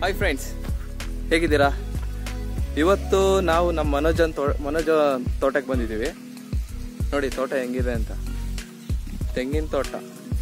Hi friends ಹೇಗಿದ್ದೀರಾ ಇವತ್ತು ನಾವು ನಮ್ಮ ಮನೋಜನ್ ತೋ ಮನೋಜ ತೋಟಕ್ಕೆ ಬಂದಿದ್ದೀವಿ ನೋಡಿ ತೋಟ ಹೆಂಗಿದೆ ಅಂತ ತೆಂಗಿನ ತೋಟ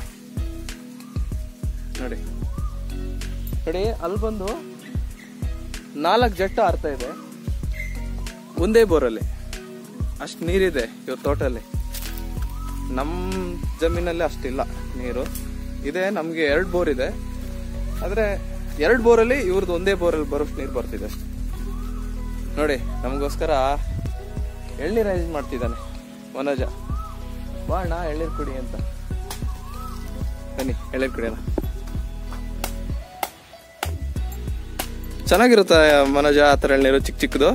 ನೋಡಿ ನೋಡಿ ಅಲ್ಲಿ ಬಂದು ನಾಲ್ಕು ಜಟ್ಟ ಆರ್ತಾ ಇದೆ ಒಂದೇ ಬೋರಲ್ಲಿ ಅಷ್ಟು ನೀರಿದೆ ಇವ್ರ ತೋಟಲ್ಲಿ ನಮ್ಮ ಜಮೀನಲ್ಲಿ ಅಷ್ಟಿಲ್ಲ ನೀರು ಇದೆ ನಮಗೆ ಎರಡು ಬೋರ್ ಇದೆ ಆದರೆ ಎರಡು ಬೋರಲ್ಲಿ ಇವ್ರದ್ದು ಒಂದೇ ಬೋರಲ್ಲಿ ಬರೋಷ್ಟು ನೀರು ಬರ್ತಿದೆ ಅಷ್ಟೆ ನೋಡಿ ನಮಗೋಸ್ಕರ ಎಳ್ನೀರು ಅರೇಂಜ್ ಮಾಡ್ತಿದ್ದಾನೆ ಮನೋಜ ಬಾಣ ಎಳ್ನೀರು ಕುಡಿ ಅಂತ ಬನ್ನಿ ಎಳ್ನೀರು ಕುಡಿಯೋಣ ಚೆನ್ನಾಗಿರುತ್ತಾ ಮನೋಜ ಆ ಥರ ಎಳ್ನೀರು ಚಿಕ್ಕ ಚಿಕ್ಕದು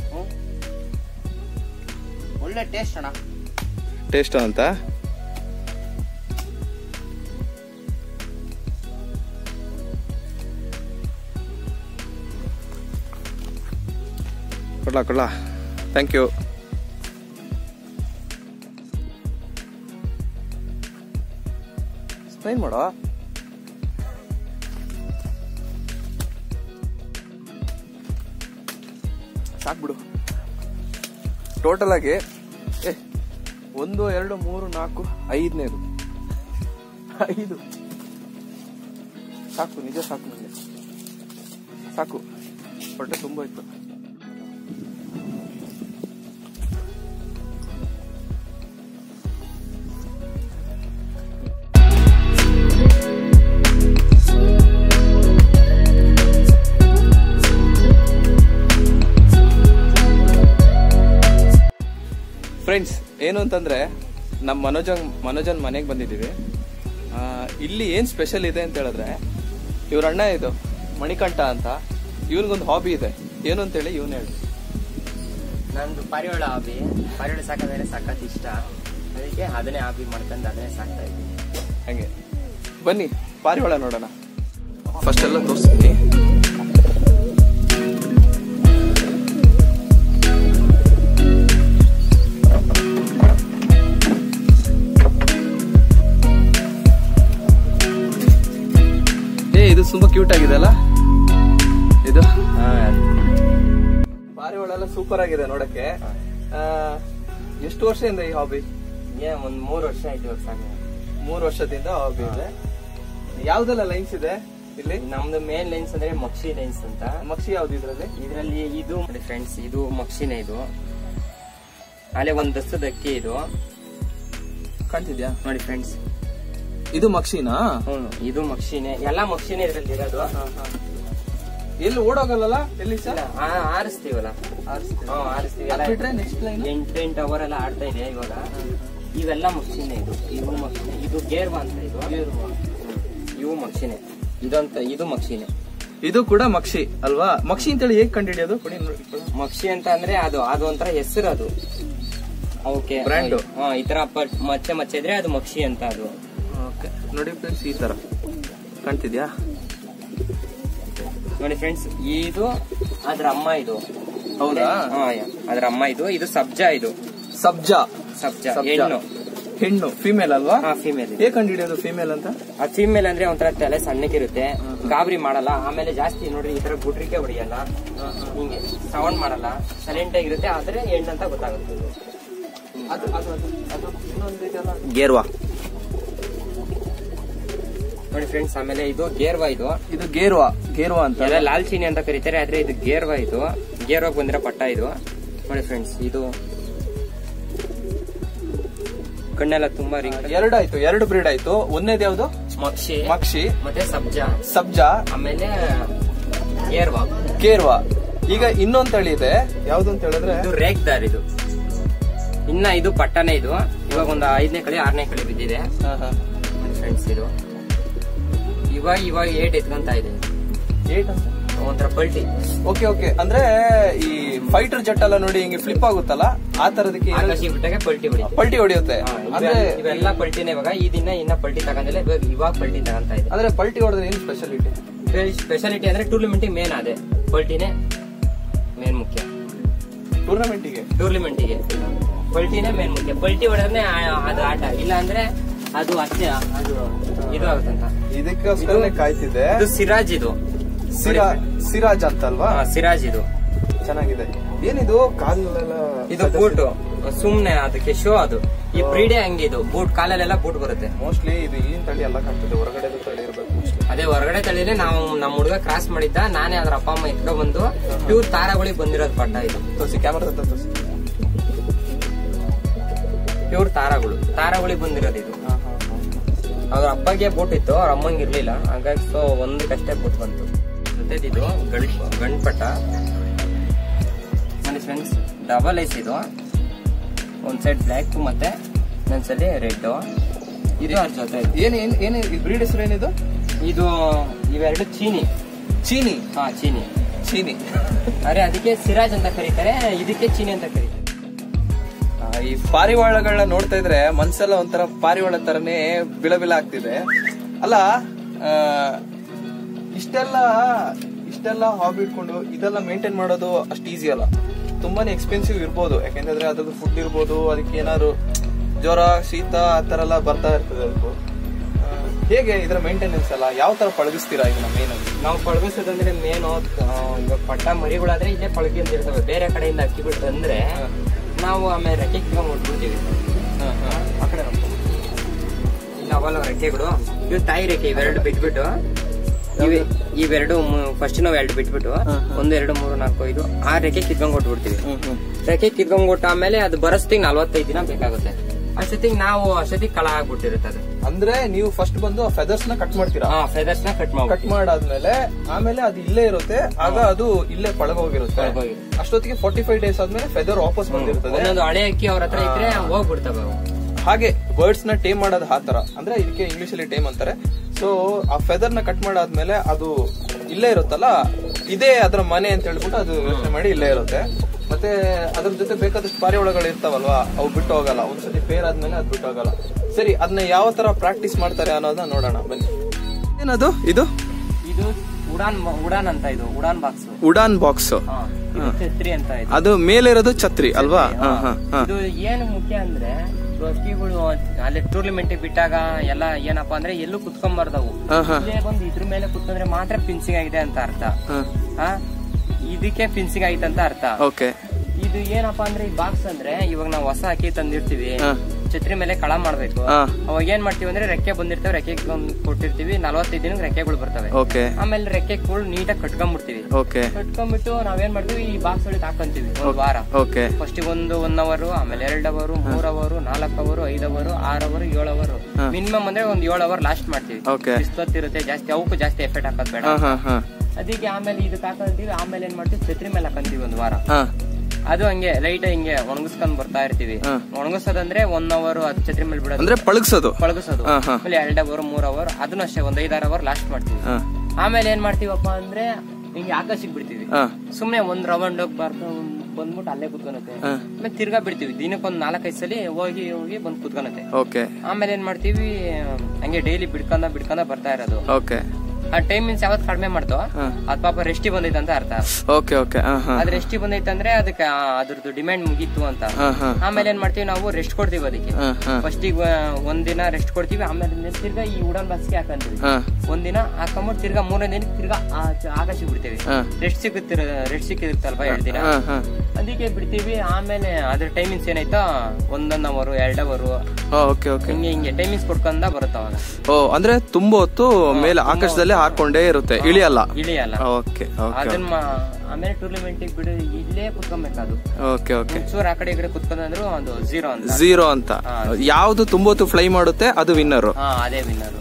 ಒಳ್ಳೆ ಟೇಸ್ಟ್ ಅಣ್ಣ ಟೇಸ್ಟ್ ಅಂತ ಕೊಡ್ಲಾ ಕೊಡ್ಲಾ ಥ್ಯಾಂಕ್ ಯು ಸ್ಪೈನ್ ಮಾಡೋ ಸಾಕ್ಬಿಡು ಟೋಟಲ್ ಆಗಿ ಏ ಒಂದು ಎರಡು ಮೂರು ನಾಲ್ಕು ಐದನೇದು ಐದು ಸಾಕು ನಿಜ ಸಾಕು ನನಗೆ ಸಾಕು ಹೊಟ್ಟೆ ತುಂಬ ಇತ್ತು ಫ್ರೆಂಡ್ಸ್ ಏನು ಅಂತಂದ್ರೆ ನಮ್ಮ ಮನೋಜನ್ ಮನೋಜನ್ ಮನೆಗೆ ಬಂದಿದ್ದೀವಿ ಆ, ಇಲ್ಲಿ ಏನ್ ಸ್ಪೆಷಲ್ ಇದೆ ಅಂತ ಹೇಳಿದ್ರೆ ಇವ್ರ ಅಣ್ಣ ಇದು ಮಣಿಕಂಠ ಅಂತ ಇವನಿಗೊಂದು ಹಾಬಿ ಇದೆ ಏನು ಅಂತೇಳಿ ಇವನು ಹೇಳಿ ನಂದು ಪಾರಿವಾಳ ಹಾಬಿ ಪಾರಿವಾಳ ಸಾಕೋದ್ರೆ ಸಖತ್ ಇಷ್ಟ ಅದಕ್ಕೆ ಅದನ್ನೇ ಹಾಬಿ ಮಾಡ್ಕೊಂಡು ಅದನ್ನೇ ಸಾಕ್ತಾ ಇದ್ದೀನಿ ಹಂಗೆ ಬನ್ನಿ ಪಾರಿವಾಳ ನೋಡೋಣ ಫಸ್ಟ್ ಎಲ್ಲ ತೋರಿಸ್ತೀನಿ ಏ ಇದು ತುಂಬಾ ಕ್ಯೂಟ್ ಆಗಿದೆ ಅಲ್ಲ ಇದು ಪಾರಿವಾಳ ಎಲ್ಲ ಸೂಪರ್ ಆಗಿದೆ ನೋಡಕ್ಕೆ ಆ, ಎಷ್ಟು ವರ್ಷದಿಂದ ಈ ಹಾಬಿ ಏ ಒಂದ್ ಮೂರು ವರ್ಷ ಆಯ್ತು ಇವಾಗ ಸಾಕು ಮೂರು ವರ್ಷದಿಂದ ಹಾಬಿ ಇದೆ ಯಾವ್ದೆಲ್ಲ ಲೈನ್ಸ್ ಇದೆ ಇಲ್ಲಿ ನಮ್ದು ಮೇನ್ ಲೈನ್ಸ್ ಅಂದ್ರೆ ಮಕ್ಷಿ ಲೈನ್ಸ್ ಅಂತ ಮಕ್ಷಿ ಯಾವ್ದು ಇದ್ರಲ್ಲಿ ಇದರಲ್ಲಿ ಇದು ಫ್ರೆಂಡ್ಸ್ ಇದು ಮಕ್ಷಿನೇ ಇದು ಅಲ್ಲೇ ಒಂದ್ ದಸದ ಅಕ್ಕಿ ಇದು ಕಾಣ್ತಿದ್ಯಾ ನೋಡಿ ಫ್ರೆಂಡ್ಸ್ ಇದು ಮಕ್ಷಿನಾ ಹ್ಮ್ ಇದು ಮಕ್ಷಿನೇ ಎಲ್ಲಾ ಮಕ್ಷಿನೇ ಇದ್ರಲ್ಲಿ ಇರೋದು ಎಲ್ಲಿ ಓಡೋಗಲ್ಲ ಎಲ್ಲಿ ಸರ್ ಇಲ್ಲ, ಆ- ಆರಿಸ್ತೀವಲ್ಲ ಹ್ಮ್, ಆರಿಸ್ತೀವಿ ಎಲ್ಲ ಬಿಟ್ರೆ ನೆಕ್ಸ್ಟ್ ಲೈನ್ ಎಂಟು ಎಂಟು ಅವರ್ ಎಲ್ಲ ಆಡ್ತಾ ಇದೆ ಇವಾಗ ಇವೆಲ್ಲ ಮಕ್ಷಿನೇ ಇದು ಇವು ಮಕ್ಷಿನೇ ಇದು ಗೇರ್ವಾ ಅಂತ ಇದು ಹ್ಮ್. ಇವು ಮಕ್ಷಿನೇ ಇದಂತ ಇದು ಮಕ್ಷಿನೇ ಇದು ಕೂಡ ಮಕ್ಷಿ ಅಲ್ವಾ ಮಕ್ಷಿ ಅಂತೇಳಿ ಹೇಗ್ ಕಂಡಿಡಿಯೋದು ಕೊಡಿ ನೋಡಿ. ಮಕ್ಷಿ ಅಂತ ಅಂದ್ರೆ ಅದು ಅದು ಒಂಥರ ಹೆಸರು ಅದು ಅವಕ್ಕೆ Brand. ಹಾ ಈ ತರ ಪಟ್- ಮಚ್ಚೆ ಮಚ್ಚೆ ಇದ್ರೆ ಅದು ಮಕ್ಷಿ ಅಂತ ಅದು ಓಕೆ ನೋಡಿ ಫ್ರೆಂಡ್ಸ್ ಈ ತರ ಕಾಣ್ತಿದ್ಯಾ ನೋಡಿ ಫ್ರೆಂಡ್ಸ್ ಇದು ಅದ್ರ ಅಮ್ಮ ಇದು ಹೌದಾ ಹಾ, ಯಾ. ಅದ್ರ ಅಮ್ಮ ಇದು ಇದು ಸಬ್ಜಾ ಇದು ಸಬ್ಜಾ ಸಬ್ಜಾ ಸಬ್ಜಾ. ಹೆಣ್ಣು ಹೆಣ್ಣು ಫಿಮೇಲ್ ಅಲ್ವಾ ಹಾ ಫಿಮೇಲ್ ಹೇಗ್ ಕಂಡಿಡಿಯೋದು ಫಿಮೇಲ್ ಅಂತ ಆ ಫಿಮೇಲ್ ಅಂದ್ರೆ ಒಂಥರ ತಲೆ ಸಣ್ಣಕ್ಕಿರುತ್ತೆ ಗಾಬರಿ ಮಾಡಲ್ಲ ಆಮೇಲೆ ಜಾಸ್ತಿ ನೋಡ್ರಿ ಈ ತರ ಗುಡ್ರಿಕೆ ಹೊಡಿಯಲ್ಲ ಹಿಂಗೆ ಸೌಂಡ್ ಮಾಡಲ್ಲ ಸೈಲೆಂಟ್ ಆಗಿರುತ್ತೆ ಆದ್ರೆ ಹೆಣ್ಣು ಅಂತ ಗೊತ್ತಾಗುತ್ತೆ ಅದು ಅದು ಅದು ಅದು ಇನ್ನೊಂದಿದೆಯಲ್ಲ ಗೇರ್ವಾ ನೋಡಿ ಫ್ರೆಂಡ್ಸ್ ಆಮೇಲೆ ಇದು ಗೇರ್ವಾ ಇದು ಇದು ಗೇರ್ವಾ ಗೇರ್ವಾ ಅಂತ ಎಲ್ಲ ಲಾಲ್ ಚೀನಿ ಅಂತ ಕರೀತಾರೆ ಆದ್ರೆ ಇದು ಗೇರ್ವಾ ಇದು ಗೇರ್ವಾಗ್ ಬಂದಿರೋ ಪಟ್ಟ ಇದು ನೋಡಿ ಫ್ರೆಂಡ್ಸ್ ಇದು ಕಣ್ಣೆಲ್ಲ ತುಂಬಾ ರಿಂಗ್ ಎರಡು ಆಯ್ತು ಎರಡು ಬ್ರೀಡ್ ಆಯ್ತು ಒಂದೇದ್ ಯಾವ್ದು ಮಕ್ಷಿ ಮಕ್ಷಿ ಮತ್ತೆ ಸಬ್ಜಾ ಸಬ್ಜಾ ಆಮೇಲೆ ಗೇರ್ವಾ ಕೇರ್ವಾ ಈಗ ಇನ್ನೊಂದ್ ತಳಿ ಇದೆ ಯಾವ್ದು ಅಂತ ಹೇಳಿದ್ರೆ ಇದು ರೇಗ್ದಾರ್ ಇದು ಇನ್ನ ಇದು ಪಟ್ಟನೆ ಇದು ಇವಾಗ ಒಂದು ಐದನೇ ಕಳಿ ಆರನೇ ಕಳಿ ಬಿದ್ದಿದೆ ಫ್ರೆಂಡ್ಸ್ ಇದು ಇವಾಗ ಇವಾಗ ಏಟ್ ಎತ್ಕೊಂತ ಇದೆ ಏಟ್ ಅಂತ ಒಂಥರ ಪಲ್ಟಿ ಓಕೆ ಓಕೆ ಅಂದ್ರೆ ಈ ಫೈಟರ್ ಜೆಟ್ ಎಲ್ಲ ನೋಡಿ ಹಿಂಗೆ ಫ್ಲಿಪ್ ಆಗುತ್ತಲ್ಲ ಆ ತರದಕ್ಕೆ ಏನು- ಆಕಾಶಿ ಬಿಟ್ಟಾಗ ಪಲ್ಟಿ ಹೊಡಿ ಪಲ್ಟಿ ಹೊಡೆಯುತ್ತೆ ಅಂದ್ರೆ ಇವೆಲ್ಲ ಪಲ್ಟಿನೇ ಇವಾಗ ಈ ದಿನ ಇನ್ನ ಪಲ್ಟಿ ತಗೊಂಡಿಲ್ಲ ಇವಾಗ ಇವಾಗ ಪಲ್ಟಿ ತಗೊಂತ ಇದೆ ಅಂದ್ರೆ ಪಲ್ಟಿ ಹೊಡೆದ್ರೆ ಏನ್ ಸ್ಪೆಷಾಲಿಟಿ ಸ್ಪೆಷಾಲಿಟಿ ಅಂದ್ರೆ ಟೂರ್ನಮೆಂಟ್ ಮೇನ್ ಅದೇ ಪಲ್ಟಿನೇ ಮೇನ್ ಮುಖ್ಯ ಟೂರ್ನಮೆಂಟಿಗೆ ಟೂರ್ನಮೆಂಟಿಗೆ ಪಲ್ಟಿನೇ ಮೇನ್ ಮುಖ್ಯ ಪಲ್ಟಿ ಹೊಡೆದ್ರೆ ಅದು ಆಟ ಇಲ್ಲ ಅಂದ್ರೆ ಅದು ಅಷ್ಟೇ ಅದು ಇದು ಆಗುತ್ತಂತ ಇದಕ್ಕೋಸ್ಕರನೇ ಕಾಯ್ತಿದ್ದೆ ಇದು ಸಿರಾಜ್ ಇದು ಸಿರಾ ಸಿರಾಜ್ ಅಂತ ಅಲ್ವಾ ಹಾ, ಸಿರಾಜ್ ಇದು ಚೆನ್ನಾಗಿದೆ ಏನಿದು ಕಾಲೆಲ್ಲ ಇದು ಬೂಟ್ ಸುಮ್ನೆ ಅದಕ್ಕೆ ಶೋ ಅದು ಈ ಬ್ರೀಡೆ ಹಂಗೆ ಇದು ಬೂಟ್ ಕಾಲಲ್ಲೆಲ್ಲ ಬೂಟ್ ಬರುತ್ತೆ ಮೋಸ್ಟ್ಲಿ ಇದು ಇಲ್ಲಿನ ತಳಿ ಎಲ್ಲ ಕಾಣ್ತದೆ ಹೊರಗಡೆ ತಳಿ ಇರ್ಬೇಕು mostly. ಅದೇ ಹೊರಗಡೆ ತಳಿನೇ ನಾವು ನಮ್ಮ ಹುಡುಗ ಕ್ರಾಸ್ ಮಾಡಿದ್ದ ನಾನೇ ಅದ್ರ ಅಪ್ಪ ಅಮ್ಮ ಎತ್ಕೊಂಡ್ ಬಂದು ಪ್ಯೂರ್ ತಾರಾಗಳಿಗೆ ಬಂದಿರೋದು ಪಟ್ಟ ಇದು ತೋರಿಸಿ ಕ್ಯಾಮರಾ ತೋರಿಸಿ ಪ್ಯೂರ್ ತಾರಾಗಳು ತಾರಾಗಳಿಗೆ ಬಂದಿರೋದು ಇದು ಹಾ ಹಾ ಹಾ ಅವ್ರ ಅಪ್ಪಗೆ ಬೂಟ್ ಇತ್ತು ಅವ್ರ ಅಮ್ಮಂಗೆ ಇರ್ಲಿಲ್ಲ ಹಾಗಾಗಿ ಸೊ ಒಂದಕ್ಕಷ್ಟೇ ಬೂಟ್ ಬಂತು ಜೊತೆದಿದು ಗಂಡ್ ಗಂಡ್ಪಟ್ಟ ನೋಡಿ ಫ್ರೆಂಡ್ಸ್ ಡಬಲ್ ಐಸ್ ಇದು ಒಂದ್ ಸೈಡ್ ಬ್ಲ್ಯಾಕ್ ಮತ್ತೆ ಇನ್ನೊಂದ್ಸಲಿ ರೆಡ್ ಇದು ಅದ್ರ ಜೊತೆ ಇದು. ಏನ್ ಏನ್ ಏನ್ ಬ್ರೀಡ್ ಹೆಸರು ಏನಿದು ಇದು ಇವೆರಡು ಚೀನಿ ಚೀನಿ ಹಾ ಚೀನಿ ಚೀನಿ ಅರೆ ಅದಕ್ಕೆ ಸಿರಾಜ್ ಅಂತ ಕರೀತಾರೆ ಇದಕ್ಕೆ ಚೀನಿ ಅಂತ ಕರೀತಾರೆ ಆ, ಈ ಪಾರಿವಾಳಗಳನ್ನ ನೋಡ್ತಾ ಇದ್ರೆ ಮನ್ಸೆಲ್ಲ ಒಂಥರ ಪಾರಿವಾಳ ತರನೇ ಬಿಳ ಬಿಳ ಆಗ್ತಿದೆ ಅಲ್ಲ ಆ, ಇಷ್ಟೆಲ್ಲ ಇಷ್ಟೆಲ್ಲ ಹಾಬಿ ಇಟ್ಕೊಂಡು ಇದೆಲ್ಲ ಮೇಂಟೈನ್ ಮಾಡೋದು ಅಷ್ಟು ಈಸಿ ಅಲ್ಲ ತುಂಬಾನೇ ಎಕ್ಸ್ಪೆನ್ಸಿವ್ ಇರ್ಬೋದು ಯಾಕೆಂದ್ರೆ ಅದ್ರದ್ದು ಫುಡ್ ಇರ್ಬೋದು ಅದಕ್ಕೆ ಏನಾದ್ರು ಜ್ವರ ಶೀತ ಆ ತರ ಎಲ್ಲ ಬರ್ತಾ ಇರ್ತದೆ ಅದಕ್ಕೂ ಆ, ಹೇಗೆ ಇದರ ಮೇಂಟೆನೆನ್ಸ್ ಎಲ್ಲ ಯಾವ ತರ ಪಳಗಿಸ್ತೀರಾ ಇದನ್ನ ಮೇನ್ ಆಗಿ ನಾವು ಪಳಗಿಸೋದಂದ್ರೆ ಮೇನು ಇವಾಗ ಪಟ್ಟ ಮರಿಗಳಾದ್ರೆ ಇಲ್ಲೇ ಪಳಗಿ ಅಂತ ಇರ್ತವೆ ಬೇರೆ ಕಡೆಯಿಂದ ಅಕ್ಕಿಗಳು ತಂದ್ರೆ ನಾವು ಆಮೇಲೆ ರೆಕ್ಕೆ ಕಿತ್ಕೊಂಡ್ ಮುಟ್ಬಿಡ್ತೀವಿ ಆ ಕಡೆ ನೋಡ್ಕೊ. ಇಲ್ಲ ಅವಲ್ಲ ರೆಕ್ಕೆಗಳು ಇವು ತಾಯಿ ರೆಕ್ಕೆ ಇವೆರಡು ಬಿಟ್ಬಿಟ್ಟು ಇವೆ ಇವೆರಡು ಫಸ್ಟ್ ನಾವು ಎರಡು ಬಿಟ್ಬಿಟ್ಟು ಒಂದು ಎರಡು ಮೂರು ನಾಲ್ಕು ಐದು ಆ ರೆಕ್ಕೆ ಕಿತ್ಕೊಂಡ್ ಕೊಟ್ಬಿಡ್ತೀವಿ ಹ್ಮ್ ಹ್ಮ್ ರೆಕ್ಕೆ ಕಿತ್ಕೊಂಡ್ ಕೊಟ್ಟ ಆಮೇಲೆ ಅದು ಬರಸ್ತಿಗೆ ನಲ್ವತ್ತೈದು ದಿನ ಬೇಕಾಗುತ್ತೆ ಅಷ್ಟೊತ್ತಿಗೆ ನಾವು ಅಷ್ಟೊತ್ತಿಗೆ ಕಳ ಆಗ್ಬಿಟ್ಟಿರುತ್ತೆ ಅದು ಅಂದ್ರೆ ನೀವು ಫಸ್ಟ್ ಬಂದು ಫೆದರ್ಸ್ ನ ಕಟ್ ಮಾಡ್ತೀರಾ ಹಾ ಫೆದರ್ಸ್ ನ ಕಟ್ ಮಾಡ್ಬಿಟ್ಟು ಕಟ್ ಮಾಡಾದ್ಮೇಲೆ ಆಮೇಲೆ ಅದು ಇಲ್ಲೇ ಇರುತ್ತೆ ಆಗ ಅದು ಇಲ್ಲೇ ಪಳಗೋಗಿರುತ್ತೆ ಪಳಗೋಗಿರುತ್ತೆ. ಅಷ್ಟೊತ್ತಿಗೆ ಫೋರ್ಟಿ ಫೈವ್ ಡೇಸ್ ಆದ್ಮೇಲೆ ಫೆದರ್ ವಾಪಸ್ ಬಂದಿರ್ತದೆ ಒಂದೊಂದು ಹಳೆ ಅಕ್ಕಿ ಅವ್ರ ಹತ್ರ ಇದ್ರೆ ಹೋಗ್ಬಿಡ್ತವೆ ಅವು ಹಾಗೆ ಬರ್ಡ್ಸ್ ನ ಟೇಮ್ ಮಾಡೋದು ಆ ತರ ಅಂದ್ರೆ ಇದಕ್ಕೆ ಇಂಗ್ಲಿಷ್ ಅಲ್ಲಿ ಟೇಮ್ ಅಂತಾರೆ ಸೊ ಆ ಫೆದರ್ ನ ಕಟ್ ಮಾಡಾದ್ಮೇಲೆ ಅದು ಇಲ್ಲೇ ಇರುತ್ತಲ್ಲ ಇದೇ ಅದ್ರ ಮನೆ ಅಂತ ಹೇಳ್ಬಿಟ್ಟು ಅದು ಯೋಚನೆ ಮಾಡಿ ಇಲ್ಲೇ ಇರುತ್ತೆ ಮತ್ತೆ ಅದ್ರ ಜೊತೆ ಬೇಕಾದಷ್ಟು ಪಾರಿವಾಳಗಳು ಇರ್ತಾವಲ್ವಾ ಅವು ಬಿಟ್ಟು ಹೋಗಲ್ಲ ಒಂದ್ಸತಿ ಪೇರ್ ಆದ್ಮೇಲೆ ಅದು ಬಿಟ್ಟು ಹೋಗಲ್ಲ ಸರಿ ಅದನ್ನ ಯಾವ ತರ ಪ್ರಾಕ್ಟೀಸ್ ಮಾಡ್ತಾರೆ ಅನ್ನೋದನ್ನ ನೋಡೋಣ ಬನ್ನಿ ಏನದು ಇದು ಇದು ಉಡಾನ್ ಉಡಾನ್ ಅಂತ ಇದು ಉಡಾನ್ ಬಾಕ್ಸ್ ಉಡಾನ್ ಬಾಕ್ಸ್ ಇದು ಛತ್ರಿ ಅಂತ ಇದು ಅದು ಮೇಲೆ ಇರೋದು ಛತ್ರಿ ಅಲ್ವಾ ಹಾ, ಹಾ, ಹಾ. ಇದು ಏನು ಮುಖ್ಯ ಅಂದ್ರೆ ಅಕ್ಕಿಗಳು ಅಲ್ಲಿ ಟೂರ್ನಮೆಂಟ್ ಬಿಟ್ಟಾಗ ಎಲ್ಲ ಏನಪ್ಪಾ ಅಂದ್ರೆ ಎಲ್ಲೂ ಕುತ್ಕೊಂಬಾರ್ದವು ಹಾ, ಹಾ, ಇಲ್ಲೇ ಬಂದು ಇದ್ರ ಮೇಲೆ ಕುತ್ಕೊಂಡ್ರೆ ಮಾತ್ರ ಫಿನ್ಸಿಂಗ್ ಆಗಿದೆ ಅಂತ ಅರ್ಥ ಹಾ. ಹಾ ಇದಕ್ಕೆ ಫಿನ್ಸಿಂಗ್ ಆಯ್ತು ಅಂತ ಅರ್ಥ ಓಕೆ ಇದು ಏನಪ್ಪಾ ಅಂದ್ರೆ ಈ ಬಾಕ್ಸ್ ಅಂದ್ರೆ ಇವಾಗ ನಾವು ಹೊಸ ಅಕ್ಕಿ ತಂದಿರ್ತೀವಿ ಹಾ. ಛತ್ರಿ ಮೇಲೆ ಕಳ ಮಾಡ್ಬೇಕು ಹಾ ಅವಾಗ ಏನ್ ಮಾಡ್ತೀವಿ ಅಂದ್ರೆ ರೆಕ್ಕೆ ಬಂದಿರ್ತವೆ ರೆಕ್ಕೆ ಕೊಟ್ಟಿರ್ತೀವಿ ನಲವತ್ತೈದು ದಿನಕ್ಕೆ ರೆಕ್ಕೆಗಳು ಬರ್ತವೆ ಓಕೆ ಆಮೇಲೆ ರೆಕ್ಕೆಗಳು ನೀಟಾಗಿ ಕಟ್ಕೊಂಡ್ಬಿಡ್ತೀವಿ ಓಕೆ ಕಟ್ಕೊಂಡ್ಬಿಟ್ಟು ನಾವೇನ್ ಮಾಡ್ತೀವಿ ಈ ಬಾಕ್ಸ್ ಒಳಗೆ ಹಾಕೊಂತೀವಿ ಒಂದ್ ವಾರ ಓಕೆ ಫಸ್ಟ್ ಒಂದು ಒನ್ ಅವರ್ ಆಮೇಲೆ ಎರಡ್ ಅವರು ಮೂರ್ ಅವರು ನಾಲ್ಕು ಅವರು ಐದ್ ಅವರು ಆರ್ ಅವರು ಏಳು ಅವರು ಮಿನಿಮಮ್ ಅಂದ್ರೆ ಒಂದ್ ಏಳು ಅವರ್ ಲಾಸ್ಟ್ ಮಾಡ್ತೀವಿ ಓಕೆ ಬಿಸ್ತೊತ್ತಿರುತ್ತೆ ಜಾಸ್ತಿ ಅವಕ್ಕೂ ಜಾಸ್ತಿ ಎಫೆಕ್ಟ್ ಹಾಕೋದ್ ಬೇಡ ಹಾ ಹಾ ಹಾ ಅದಕ್ಕೆ ಆಮೇಲೆ ಇದಕ್ಕೆ ಹಾಕೊಂತೀವಿ ಆಮೇಲೆ ಏನ್ ಮಾಡ್ತೀವಿ ಛತ್ರಿ ಮೇಲೆ ಹಾಕೊಂತೀವಿ ಒಂದ್ ವಾರ ಹಾ ಅದು ಹಂಗೆ ಲೈಟ್ ಹಿಂಗೆ ಒಣಗಿಸ್ಕೊಂಡ್ ಬರ್ತಾ ಇರ್ತೀವಿ ಹಾ. ಒಣಗಿಸೋದಂದ್ರೆ ಒನ್ ಅವರ್ ಹತ್ತು ಛತ್ರಿ ಮೇಲೆ ಬಿಡೋದು ಅಂದ್ರೆ ಪಳಗ್ಸೋದು ಪಳಗಿಸೋದು ಹಾ, ಹಾ. ಆಮೇಲೆ ಎರಡ್ ಅವರ್ ಮೂರ್ ಅವರ್ ಅದನ್ನ ಅಷ್ಟೇ ಒಂದ್ ಐದಾರು ಅವರ್ ಲಾಸ್ಟ್ ಮಾಡ್ತೀವಿ ಹಾ ಆಮೇಲೆ ಏನ್ ಮಾಡ್ತೀವಪ್ಪ ಅಂದ್ರೆ ಹಿಂಗೆ ಆಕಾಶಕ್ಕೆ ಬಿಡ್ತೀವಿ ಹಾ ಸುಮ್ನೆ ಒಂದ್ ರೌಂಡ್ ಬರ್ಕೊಂಡ್ ಬಂದ್ಬಿಟ್ಟು ಅಲ್ಲೇ ಕುತ್ಕೊಳುತ್ತೆ ಹಾ. ಆಮೇಲೆ ತಿರ್ಗಾ ಬಿಡ್ತೀವಿ ದಿನಕ್ಕೊಂದ್ ನಾಲ್ಕೈದು ಸಲ ಹೋಗಿ ಹೋಗಿ ಬಂದ್ ಕುತ್ಕೊಳುತ್ತೆ ಓಕೆ ಆಮೇಲೆ ಏನ್ ಮಾಡ್ತೀವಿ ಹಂಗೆ ಡೈಲಿ ಬಿಡ್ಕೊಂಡ ಬಿಡ್ಕೊಂಡ ಬರ್ತಾ ಇರೋದು ಓಕೆ ಆ ಟೈಮ್ ಮೀನ್ಸ್ ಯಾವತ್ ಕಡಿಮೆ ಮಾಡ್ತೋ ಹಾ. ಅದ್ ಪಾಪ ರೆಸ್ಟಿ ಬಂದೈತೆ ಅಂತ ಅರ್ಥ ಓಕೆ ಓಕೆ ಹಾ ಹಾ ಅದ್ ರೆಸ್ಟಿ ಬಂದೈತೆ ಅಂದ್ರೆ ಅದಕ್ಕೆ ಆ, ಅದ್ರದ್ದು ಡಿಮ್ಯಾಂಡ್ ಮುಗೀತು ಅಂತ ಹಾ ಹಾ ಆಮೇಲೆ ಏನ್ ಮಾಡ್ತೀವಿ ನಾವು ರೆಸ್ಟ್ ಕೊಡ್ತೀವಿ ಅದಕ್ಕೆ ಹಾ ಹಾ ಫಸ್ಟಿಗೆ ಒಂದಿನ ರೆಸ್ಟ್ ಕೊಡ್ತೀವಿ ಆಮೇಲೆ ತಿರ್ಗಾ ಈ ಉಡಾನ್ ಬಾಸ್ಗೆ ಹಾಕಂತೀವಿ ಹಾ ಒಂದಿನ ಹಾಕೊಂಬಿಟ್ಟು ತಿರ್ಗಾ ಮೂರನೇ ದಿನಕ್ಕೆ ತಿರ್ಗಾ ಆಕಾಶಕ್ಕೆ ಬಿಡ್ತೀವಿ ಹಾ ರೆಸ್ಟ್ ಸಿಗುತ್ತಿರ ರೆಸ್ಟ್ ಸಿಕ್ಕಿರುತ್ತಲ್ವಾ ಎರಡು ದಿನ ಹಾ ಹಾ ಅದಕ್ಕೆ ಬಿಡ್ತೀವಿ ಆಮೇಲೆ ಅದ್ರ ಟೈಮಿಂಗ್ಸ್ ಏನಾಯ್ತಾ ಒಂದೊಂದ್ ಅವರು ಎರಡ್ ಅವರು ಓಕೆ ಓಕೆ ಹಿಂಗೆ ಹಿಂಗೆ ಟೈಮಿಂಗ್ಸ್ ಕೊಡ್ಕೊಂಡ ಬರುತ್ತೆ ಅವಾಗ ಓ ಅಂದ್ರೆ ತುಂಬಾ ಹೊತ್ತು ಮೇಲೆ ಆಕಾಶದಲ್ಲೇ ಹಾಕೊಂಡೇ ಇರುತ್ತೆ ಇಳಿಯಲ್ಲ ಇಳಿಯಲ್ಲ ಓಕೆ ಓಕೆ ಅದನ್ನ ಮಾ- ಆಮೇಲೆ ಟೂರ್ನಮೆಂಟ್ ಬಿಡು ಇಲ್ಲೇ ಕುತ್ಕೊಬೇಕು ಅದು ಓಕೆ ಓಕೆ ಒಂಚೂರು ಆ ಕಡೆ ಈ ಕಡೆ ಕುತ್ಕೊಂಡ್ರು ಅದು ಝೀರೋ ಅಂತ ಝೀರೋ ಅಂತ ಹಾ. ಯಾವ್ದು ತುಂಬಾ ಹೊತ್ತು ಫ್ಲೈ ಮಾಡುತ್ತೆ ಅದು ವಿನ್ನರ್ ಹಾ ಅದೇ ವಿನ್ನರು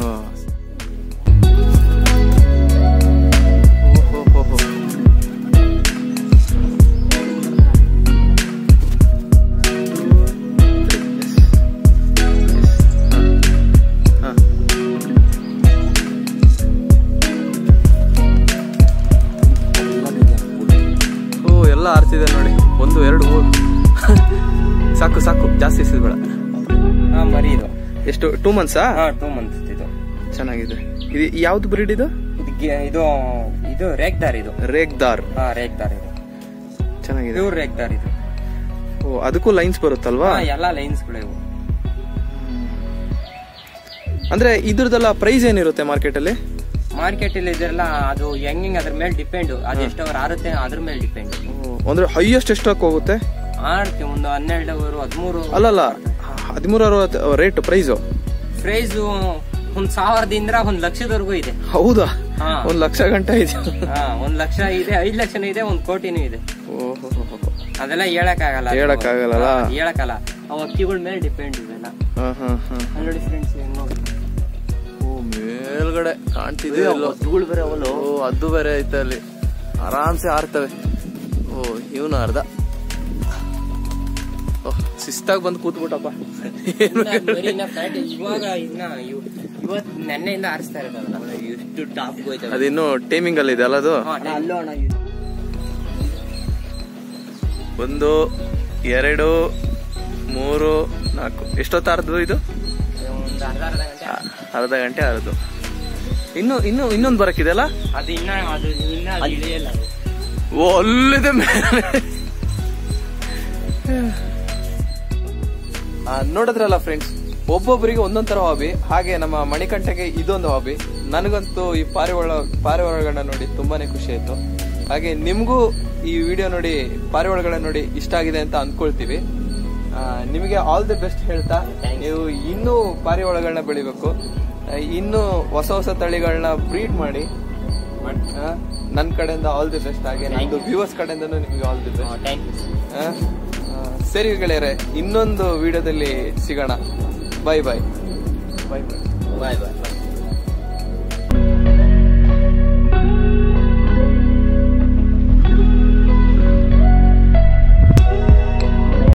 ಓ ಎಲ್ಲ ಆರ್ತಿದೆ ನೋಡಿ ಒಂದು ಎರಡು ಮೂರು ಸಾಕು ಸಾಕು ಜಾಸ್ತಿ ಬೇಡ ಹಾ ಮರಿ ಇದು ಎಷ್ಟು ಟೂ ಮಂತ್ಸಾ ಹಾ ಟೂ ಮಂತ್ಸ್ ಇದು ಚೆನ್ನಾಗಿದೆ ಇದು ಯಾವ್ದು ಬ್ರೀಡ್ ಇದು ಇದು ಗೆ- ಇದು ಇದು ರೇಗ್ದಾರ್ ಇದು ರೇಗ್ದಾರ್ ಹಾ ರೇಗ್ದಾರ್ ಇದು ಚೆನ್ನಾಗಿದೆ ಪ್ಯೂರ್ ರೇಗ್ದಾರ್ ಇದು ಓ ಅದಕ್ಕೂ ಲೈನ್ಸ್ ಬರುತ್ತಲ್ವಾ ಹಾ ಎಲ್ಲಾ ಲೈನ್ಸ್ ಗಳು ಇವು ಅಂದ್ರೆ ಇದ್ರದೆಲ್ಲ ಪ್ರೈಸ್ ಏನಿರುತ್ತೆ ಮಾರ್ಕೆಟ್ ಅಲ್ಲಿ ಮಾರ್ಕೆಟ್ ಅಲ್ಲಿ ಇದೆಲ್ಲ ಅದು ಹೆಂಗ್ ಅದ್ರ ಮೇಲೆ ಡಿಪೆಂಡ್ ಅದು ಎಷ್ಟು ಅವ್ರು ಆರುತ್ತೆ ಅದ್ರ ಮೇಲೆ ಡಿಪೆಂಡ್ ಅಂದ್ರೆ ಹೈಯೆಸ್ಟ್ ಎಷ್ಟಕ್ಕೆ ಹೋಗುತ್ತೆ ಆರುತ್ತೆ ಒಂದು ಹನ್ನೆರಡು ಅವರು ಹದಿಮೂರು ಅಲ್ಲಲ್ಲ ಹದಿಮೂರು ಅರವತ್ತು ರೇಟ್ ಪ್ರೈಸು ಪ್ರೈಸ್ ಒಂದ್ ಸಾವಿರದಿಂದ ಒಂದ್ ಲಕ್ಷದವರೆಗೂ ಇದೆ ಹೌದಾ ಹಾ. ಒಂದ್ ಲಕ್ಷ ಗಂಟೆ ಇದೆ ಹಾ ಒಂದ್ ಲಕ್ಷ ಇದೆ ಐದ್ ಲಕ್ಷನೂ ಇದೆ ಒಂದ್ ಕೋಟಿನೂ ಇದೆ ಓಹೋ ಅದೆಲ್ಲ ಹೇಳಕ್ ಆಗಲ್ಲ ಹೇಳಕ್ಕಾಗಲ್ಲ. ಹೇಳಕ್ಕಲ್ಲ ಅವ್ ಅಕ್ಕಿಗಳ ಮೇಲೆ ಡಿಪೆಂಡ್ ಇವೆಲ್ಲ ಹಾ ಹಾ ಹಾ ಅಲ್ಲಿ ನೋಡಿ ಫ್ರೆಂಡ್ಸ್ ನೋಡಿ ಓ ಮೇಲ್ಗಡೆ ಕಾಣ್ತಿದೆ ಎಲ್ಲೋ. ಧೂಳು ಬೇರೆ ಅವಲು ಓ ಅದು ಬೇರೆ ಐತೆ ಅಲ್ಲಿ ಆರಾಮ್ಸೆ ಆರ್ತವೆ ಓ ಇವನು ಅರ್ಧ ಓಹ್ ಶಿಸ್ತಾಗಿ ಬಂದು ಕೂತ್ಬಿಟ್ಟಪ್ಪ ಇವಾಗ ಇನ್ನ ಇವ್- ಇವತ್ ನೆನ್ನೆಯಿಂದ ಆರಿಸ್ತಾ ಇರೋದಲ್ಲ ಎಷ್ಟು ಟಾಪ್ ಹೋಯ್ತವೆ ಅದಿನ್ನು ಟೈಮಿಂಗ್ ಅಲ್ಲಿ ಇದೆ ಅಲ್ಲ ಅದು ಅಲ್ಲೋ ಅಣ್ಣ ಒಂದು ಎರಡು ಮೂರು ನಾಲ್ಕು ಎಷ್ಟೊತ್ತಾರ್ದು ಇದು ಒಂದ್ ಅರ್ಧ ಅರ್ಧ ಗಂಟೆ ಆ, ಅರ್ಧ ಗಂಟೆ ಆರದು ಇನ್ನು ಇನ್ನು ಇನ್ನೊಂದು ಬರಕ್ಕಿದೆಲ್ಲ ಅದು ಇನ್ನ ಅದು ಇನ್ನ ಅದು ಇಳಿಯಲ್ಲ ಅದು. ಓ ಅಲ್ಲಿದೆ ಮೇಲೆ ಆ, ನೋಡಿದ್ರಲ್ಲ ಫ್ರೆಂಡ್ಸ್ ಒಬ್ಬೊಬ್ಬರಿಗೆ ಒಂದೊಂದ್ ತರ ಹಾಬಿ ಹಾಗೆ ನಮ್ಮ ಮಣಿಕಂಠಗೆ ಇದೊಂದು ಹಾಬಿ ನನಗಂತೂ ಈ ಪಾರಿವಾಳ ಪಾರಿವಾಳಗಳನ್ನ ನೋಡಿ ತುಂಬಾನೇ ಖುಷಿ ಆಯ್ತು ಹಾಗೆ ನಿಮ್ಗೂ ಈ ವಿಡಿಯೋ ನೋಡಿ ಪಾರಿವಾಳಗಳನ್ನ ನೋಡಿ ಇಷ್ಟ ಆಗಿದೆ ಅಂತ ಅನ್ಕೊಳ್ತೀವಿ ಆ, ನಿಮಗೆ ಆಲ್ ದಿ ಬೆಸ್ಟ್ ಹೇಳ್ತಾ ನೀವು ಇನ್ನೂ ಪಾರಿವಾಳಗಳನ್ನ ಬೆಳಿಬೇಕು ಆ, ಇನ್ನೂ ಹೊಸ ಹೊಸ ತಳಿಗಳನ್ನ ಬ್ರೀಡ್ ಮಾಡಿ ಆ, ನನ್ ಕಡೆಯಿಂದ ಆಲ್ ದಿ ಬೆಸ್ಟ್ ಹಾಗೆ ನಂದು ವ್ಯೂವರ್ಸ್ ಕಡೆಯಿಂದನೂ ನಿಮಗೆ all the best thank you ಆ, ಆ, ಸರಿ ಗೆಳೆಯರೆ ಇನ್ನೊಂದು ವಿಡಿಯೋದಲ್ಲಿ ಸಿಗೋಣ ಬಾಯ್ ಬಾಯ್ ಬಾಯ್ ಬಾಯ್ ಬಾಯ್ ಬಾಯ್